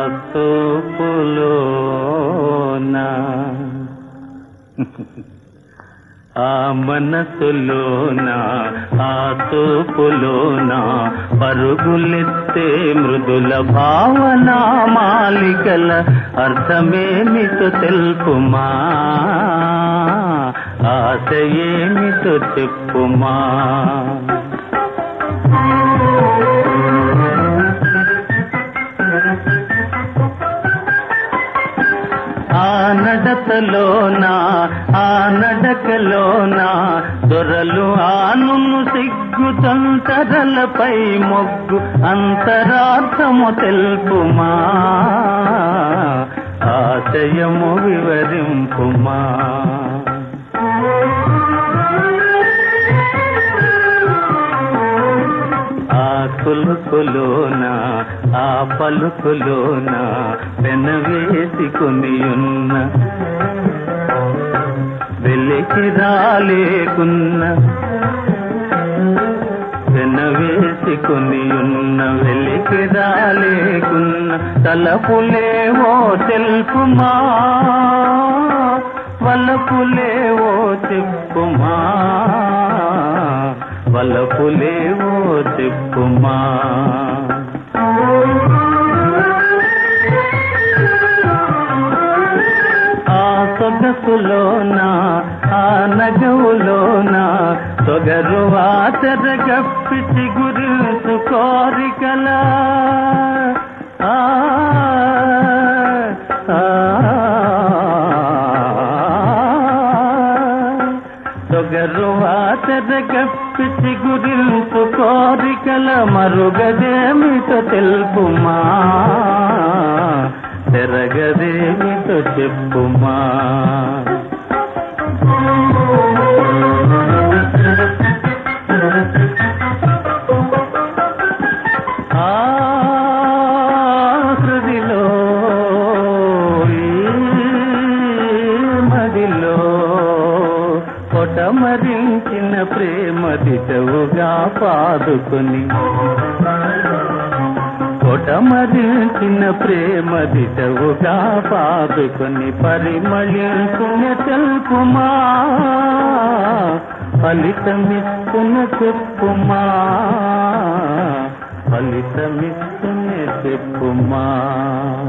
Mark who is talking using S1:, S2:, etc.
S1: తోపులోన ఆ మనసులోన ఆ తోపులోన పరుగులెత్తే మృదుల భావన మాలికల అర్థమేమిటో తెలుపుమా ఆశ ఏమిటో చెప్పుమా ఆ నడతలోన ఆ నడకలోన దొరలు ఆనును సిగ్గు తంతరలపై మొగ్గు అంతరార్థము తెలుపుమా ఆశయము వివరింపుమా ఆ కులుకులోన ఆ పలుకులోన పెనవేసుకుని ఉన్న వెలికి రాలేకున్న వెనవేసుకుని ఉన్న వెలికి రాలేకున్న తలపులేవో తెలుపుమా వలపులేవో చెప్పుమా వలపులేవో చెప్పుమా ఆ సొగసులోన ఆ నగవులోన సొగరు ఆచర గప్పిటి గురుసు కోరికల ఆ ఆ, సొగరు ఆచర గప్పిటి గురింపు కోరికల మరుగదేమిటో తెలుపుమా తెరగదేమిటో చెప్పుమా ఆ హృదిలో ఈ మదిలో పొటమరించిన ప్రేమ దిశవుగా పాదుకొని పొటమరించిన ప్రేమ దిశవుగా పాదుకొని పరిమళించున తెలుపుమా ఫలితమిస్తున్న చెప్పుమా ఫలితమిస్తున్న చెప్పుమా